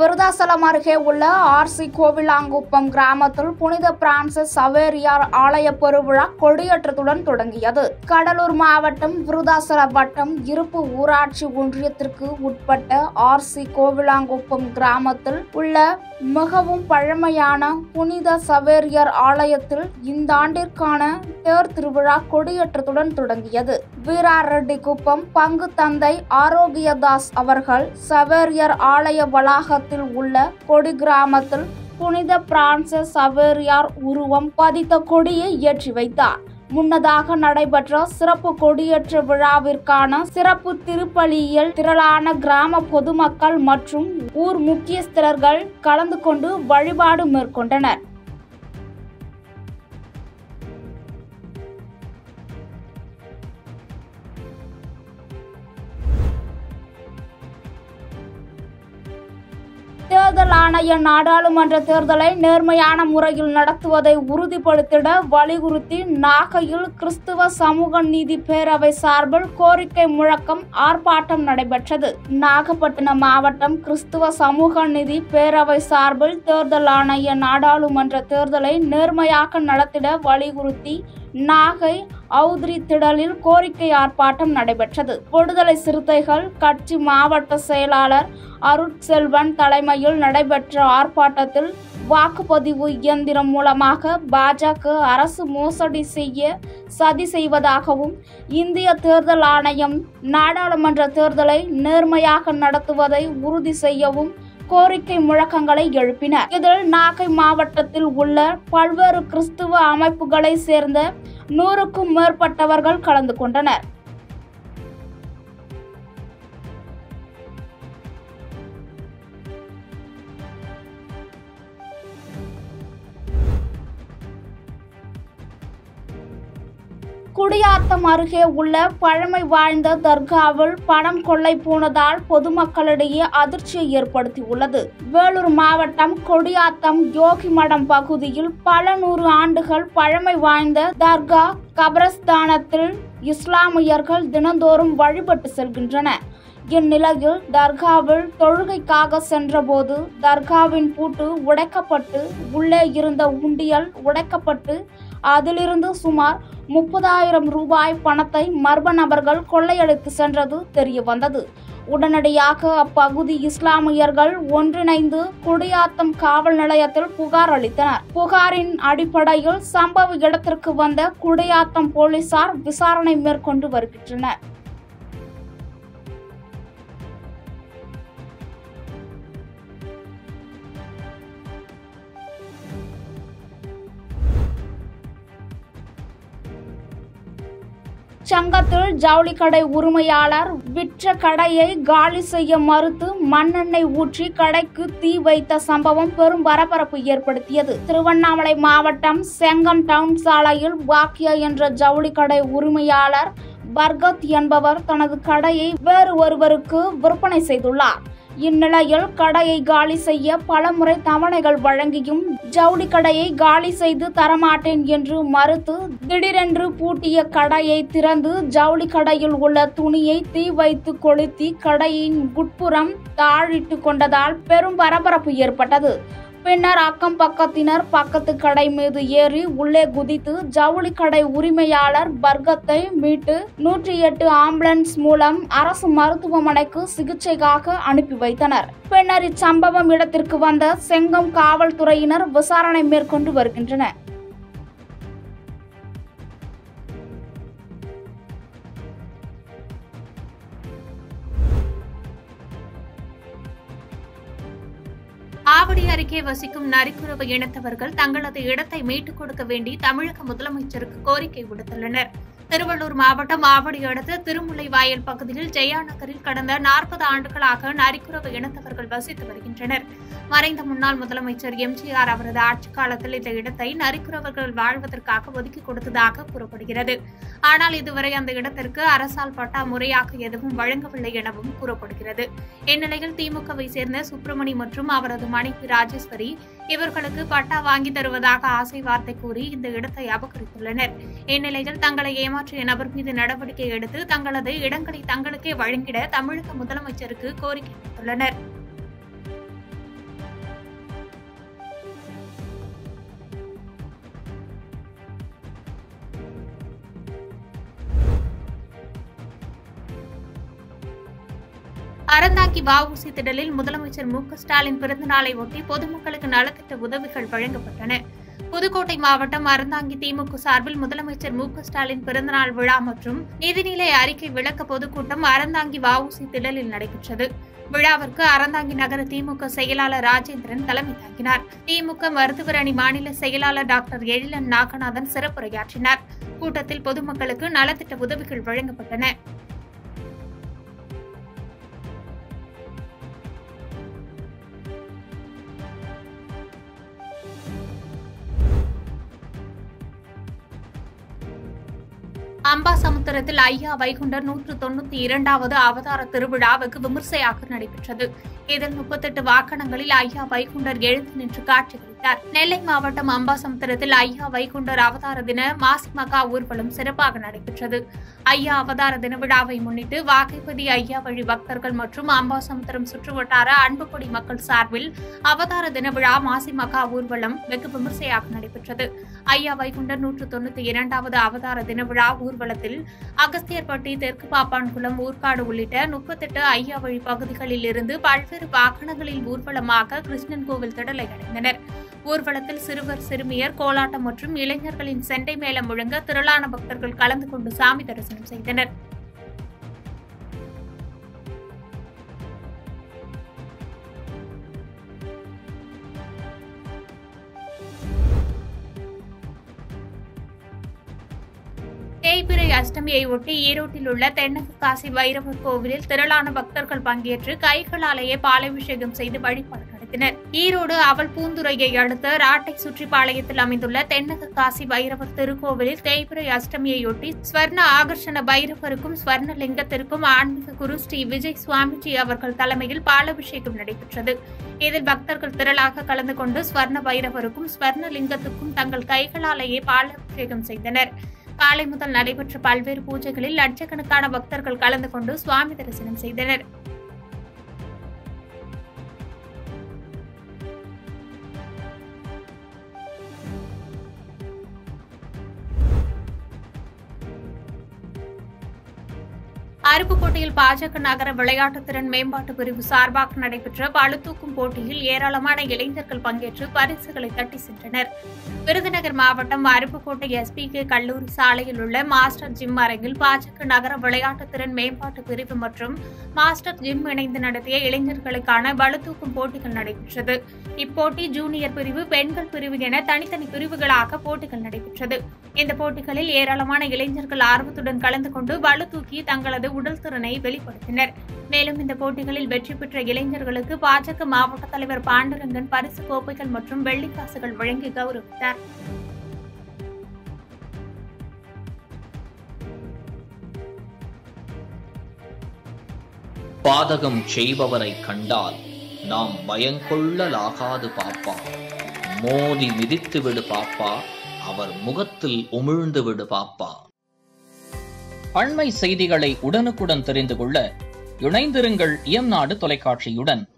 விருதாசலம் அருகே உள்ள ஆர்சி கோவிலாங்குப்பம் கிராமத்தில் புனித பிரான்சிஸ் சவேரியார் ஆலய பெருவிழா கொடியேற்றத்துடன் தொடங்கியது கடலூர் மாவட்டம் விருதாசலம் வட்டம் இருப்பு ஊராட்சி ஒன்றியத்திற்கு உட்பட்ட ஆர்சி கோவிலாங்குப்பம் கிராமத்தில் உள்ள மிகவும் பழமையான புனித சவேரியார் ஆலயத்தில் இந்த ஆண்டிற்கான தேர் திருவிழா கொடியேற்றத்துடன் தொடங்கியது வீராரெட்டி குப்பம் பங்கு தந்தை ஆரோக்கியதாஸ் அவர்கள் சவேரியார் ஆலய வளாகத்தில் உள்ள கொடி கிராமத்தில் புனித பிரான்சிஸ் சவேரியார் உருவம் பதித்த கொடியை ஏற்றி வைத்தார் முன்னதாக நடைபெற்ற சிறப்பு கொடியேற்ற விழாவிற்கான சிறப்பு திருப்பலியில் திரளான கிராம பொதுமக்கள் மற்றும் ஊர் முக்கியஸ்தர்கள் கலந்து கொண்டு வழிபாடு மேற்கொண்டனர் தேர்தல் ஆணைய நாடாளுமன்ற தேர்தலை நேர்மையான முறையில் நடத்துவதை உறுதிப்படுத்திட வலியுறுத்தி நாகையில் கிறிஸ்துவ சமூக நீதி பேரவை சார்பில் கோரிக்கை முழக்கம் ஆர்ப்பாட்டம் நடைபெற்றது நாகப்பட்டினம் மாவட்டம் கிறிஸ்துவ சமூக நீதி பேரவை சார்பில் தேர்தல் ஆணைய நாடாளுமன்ற தேர்தலை நேர்மையாக நடத்திட வலியுறுத்தி நாகை ஔத்ரி திடலில் கோரிக்கை ஆர்ப்பாட்டம் நடைபெற்றது விடுதலை சிறுத்தைகள் கட்சி மாவட்ட செயலாளர் அருட்செல்வன் தலைமையில் நடைபெற்ற ஆர்ப்பாட்டத்தில் வாக்குப்பதிவு இயந்திரம் மூலமாக பாஜக அரசு மோசடி செய்ய சதி செய்வதாகவும் இந்திய தேர்தல் ஆணையம் நாடாளுமன்ற தேர்தலை நேர்மையாக நடத்துவதை உறுதி செய்யவும் கோரிக்கை முழக்கங்களை எழுப்பினர் இதில் நாகை மாவட்டத்தில் உள்ள பல்வேறு கிறிஸ்துவ அமைப்புகளை சேர்ந்த நூறுக்கும் மேற்பட்டவர்கள் கலந்து கொண்டனர் குடியாத்தம் அருகே உள்ள பழமை வாய்ந்த தர்காவில் பணம் கொள்ளை போனதால் பொதுமக்களிடையே அதிர்ச்சியை ஏற்படுத்தியுள்ளது வேலூர் மாவட்டம் கொடியாத்தம் யோகிமடம் பகுதியில் பல நூறு ஆண்டுகள் பழமை வாய்ந்த தர்கா கபரஸ்தானத்தில் இஸ்லாமியர்கள் தினந்தோறும் வழிபட்டு செல்கின்றனர் இந்நிலையில் தர்காவில் தொழுகைக்காக சென்றபோது தர்காவின் பூட்டு உடைக்கப்பட்டு உள்ளே இருந்த உண்டியல் உடைக்கப்பட்டு அதிலிருந்து சுமார் முப்பதாயிரம் ரூபாய் பணத்தை மர்ம நபர்கள் கொள்ளையடித்து சென்றது தெரிய வந்தது உடனடியாக அப்பகுதி இஸ்லாமியர்கள் ஒன்றிணைந்து குடியாத்தம் காவல் நிலையத்தில் புகார் அளித்தனர் புகாரின் அடிப்படையில் சம்பவ இடத்திற்கு வந்த குடியாத்தம் போலீசார் விசாரணை மேற்கொண்டு வருகின்றனர் சங்கத்தில் ஜவுளி கடை உரிமையாளர் விற்ற கடையை காலி செய்ய மறுத்து மண்ணெண்ணெய் ஊற்றி கடைக்கு தீ வைத்த சம்பவம் பெரும் பரபரப்பு ஏற்படுத்தியது திருவண்ணாமலை மாவட்டம் செங்கம் டவுன் சாலையில் பாக்கியா என்ற ஜவுளி கடை உரிமையாளர் பர்கத் என்பவர் தனது கடையை வேறு ஒருவருக்கு விற்பனை செய்துள்ளார் இந்நிலையில் கடையை காலி செய்ய பலமுறை தவணைகள் வழங்கியும் ஜவுளி கடையை காலி செய்து தரமாட்டேன் என்று மறுத்து திடீரென்று பூட்டிய கடையை திறந்து ஜவுளி கடையில் உள்ள துணியை தீ வைத்து கொளுத்தி கடையின் உட்புறம் தாழிட்டு கொண்டதால் பெரும் பரபரப்பு ஏற்பட்டது பின்னர் அக்கம் பக்கத்தினர் பக்கத்து கடை மீது ஏறி உள்ளே குதித்து ஜவுளி கடை உரிமையாளர் பர்கத்தை மீட்டு நூற்றி எட்டு ஆம்புலன்ஸ் மூலம் அரசு மருத்துவமனைக்கு சிகிச்சைக்காக அனுப்பி வைத்தனர் பின்னர் இச்சம்பவம் இடத்திற்கு வந்த செங்கம் காவல்துறையினர் விசாரணை மேற்கொண்டு வருகின்றனர் ஆவடி அருகே வசிக்கும் நரிக்குறவு இனத்தவர்கள் தங்களது இடத்தை மீட்டுக் கொடுக்க வேண்டி தமிழக முதலமைச்சருக்கு கோரிக்கை விடுத்துள்ளனர் திருவள்ளூர் மாவட்டம் ஆவடி அடுத்த திருமுல்லை வாயல் பகுதியில் ஜெயா நகரில் கடந்த நாற்பது ஆண்டுகளாக நரிக்குறவு இனத்தவர்கள் வசித்து வருகின்றனர் மறைந்த முன்னாள் முதலமைச்சர் எம்ஜிஆர் அவரது ஆட்சிக் காலத்தில் இந்த இடத்தை நரிக்குறவர்கள் வாழ்வதற்காக ஒதுக்கி கொடுத்ததாக கூறப்படுகிறது ஆனால் இதுவரை அந்த இடத்திற்கு அரசால் பட்டா முறையாக எதுவும் வழங்கவில்லை எனவும் கூறப்படுகிறது இந்நிலையில் திமுகவை சேர்ந்த சுப்பிரமணி மற்றும் அவரது மனைவி ராஜேஸ்வரி இவர்களுக்கு பட்டா வாங்கி தருவதாக ஆசை வார்த்தை கூறி இந்த இடத்தை அபகரித்துள்ளனர் இந்நிலையில் தங்களை ஏமாற்றிய நபர் மீது நடவடிக்கை எடுத்து தங்களது இடங்களை தங்களுக்கே வழங்கிட தமிழக முதலமைச்சருக்கு கோரிக்கை விடுத்துள்ளனர் அறந்தாங்கி வஉசி திடலில் முதலமைச்சர் மு க ஸ்டாலின் பிறந்தநாளை ஒட்டி பொதுமக்களுக்கு நலத்திட்ட உதவிகள் வழங்கப்பட்டன புதுக்கோட்டை மாவட்டம் அறந்தாங்கி திமுக சார்பில் முதலமைச்சர் மு க ஸ்டாலின் பிறந்தநாள் விழா மற்றும் நிதிநிலை அறிக்கை விளக்க பொதுக்கூட்டம் அறந்தாங்கி வஉசி திடலில் நடைபெற்றது விழாவிற்கு அறந்தாங்கி நகர திமுக செயலாளர் ராஜேந்திரன் தலைமை தாங்கினார் திமுக மருத்துவர் அணி மாநில செயலாளர் டாக்டர் எழிலன் நாகநாதன் சிறப்புரையாற்றினார் கூட்டத்தில் பொதுமக்களுக்கு நலத்திட்ட உதவிகள் வழங்கப்பட்டன அம்பாசமுத்திரத்தில் ஐயா வைகுண்டர் நூற்று தொண்ணூத்தி இரண்டாவது அவதார திருவிழா வெகு விமர்சையாக நடைபெற்றது இதில் முப்பத்தெட்டு வாகனங்களில் ஐயா வைகுண்டர் எழுந்து நின்று காட்சியளித்தார் நெல்லை மாவட்டம் அம்பாசமுத்திரத்தில் ஐயா வைகுண்டர் அவதார தின மாசிமகா ஊர்வலம் சிறப்பாக நடைபெற்றது ஐயா அவதார தின விழாவை முன்னிட்டு வாகைப்பதி ஐயா வழி பக்தர்கள் மற்றும் அம்பாசமுத்திரம் சுற்றுவட்டார அன்புக்குடி மக்கள் சார்பில் அவதார தின விழா மாசிமகா ஊர்வலம் வெகு விமர்சையாக நடைபெற்றது ஐயா வைகுண்டர் நூற்று தொண்ணூத்தி இரண்டாவது அவதார தின விழா ஊர்வலத்தில் அகஸ்தியர்பட்டி தெற்கு பாப்பான்குளம் ஊர்காடு உள்ளிட்ட முப்பத்தெட்டு ஐயா வழி பகுதிகளில் இருந்து பல்வேறு வாகனங்களில் ஊர்வலமாக கிருஷ்ணன் கோவில் திடலை அடைந்தனர் ஊர்வலத்தில் சிறுவர் சிறுமியர் கோலாட்டம் மற்றும் இளைஞர்களின் செண்டை மேளம் முழங்க திரளான பக்தர்கள் கலந்து கொண்டு சாமி தரிசனம் செய்தனர் தேய்பிரை அஷ்டமியை ஒட்டி ஈரோட்டில் உள்ள தென்னக காசி பைரவர் கோவிலில் திரளான பக்தர்கள் பங்கேற்று கைகளாலேயே பாலாபிஷேகம் செய்து வழிபாடு நடத்தினர் ஈரோடு அவல் பூந்துறையை அடுத்த ராட்டை சுற்றிப்பாளையத்தில் அமைந்துள்ள தென்னக காசி பைரவர் திருக்கோவிலில் தேய்பிரை அஷ்டமியையொட்டி ஸ்வர்ண ஆகர்ஷண பைரவருக்கும் ஸ்வர்ண லிங்கத்திற்கும் ஆன்மீக குரு ஸ்ரீ விஜய் சுவாமிஜி அவர்கள் தலைமையில் பாலாபிஷேகம் நடைபெற்றது இதில் பக்தர்கள் திரளாக கலந்து கொண்டு ஸ்வர்ண பைரவருக்கும் ஸ்வர்ண லிங்கத்துக்கும் தங்கள் கைகளாலேயே பாலாபிஷேகம் செய்தனர் காலை முதல் நடைபெற்ற பல்வேறு பூஜைகளில் லட்சக்கணக்கான பக்தர்கள் கலந்து கொண்டு சுவாமி தரிசனம் செய்தனர் அருப்புக்கோட்டையில் பாஜக நகர விளையாட்டுத் திறன் மேம்பாட்டு பிரிவு சார்பாக நடைபெற்ற பளுதூக்கும் போட்டியில் ஏராளமான இளைஞர்கள் பங்கேற்று பரிசுகளை தட்டி சென்றனர் விருதுநகர் மாவட்டம் அருப்புக்கோட்டை எஸ்பிகே கல்லூரி சாலையில் உள்ள மாஸ்டர் ஜிம் அரங்கில் பாஜக நகர விளையாட்டுத் திறன் மேம்பாட்டு பிரிவு மற்றும் மாஸ்டர் ஜிம் இணைந்து நடத்திய இளைஞர்களுக்கான பளுதூக்கும் போட்டிகள் நடைபெற்றது இப்போட்டி ஜூனியர் பிரிவு பெண்கள் பிரிவு என தனித்தனி பிரிவுகளாக போட்டிகள் நடைபெற்றது இந்த போட்டிகளில் ஏராளமான இளைஞர்கள் ஆர்வத்துடன் கலந்து கொண்டு பளு தூக்கி தங்களது உடல் திறனை வெளிப்படுத்தினர் மேலும் இந்த போட்டிகளில் வெற்றி பெற்ற இளைஞர்களுக்கு பாஜக மாவட்ட தலைவர் பாண்டுரங்கன் பரிசு கோப்பைகள் மற்றும் வெள்ளிக்காசுகள் வழங்கி கௌரவித்தார் பாதகம் செய்பவரை கண்டால் நாம் பயங்கொள்ளலாகாது பாப்பா மோதி மிதித்து விடு பாப்பா அவர் முகத்தில் உமிழ்ந்து விடு பாப்பா அண்மை செய்திகளை உடனுக்குடன் தெரிந்து கொள்ள இணைந்திருங்கள் இயம்நாடு தொலைக்காட்சியுடன்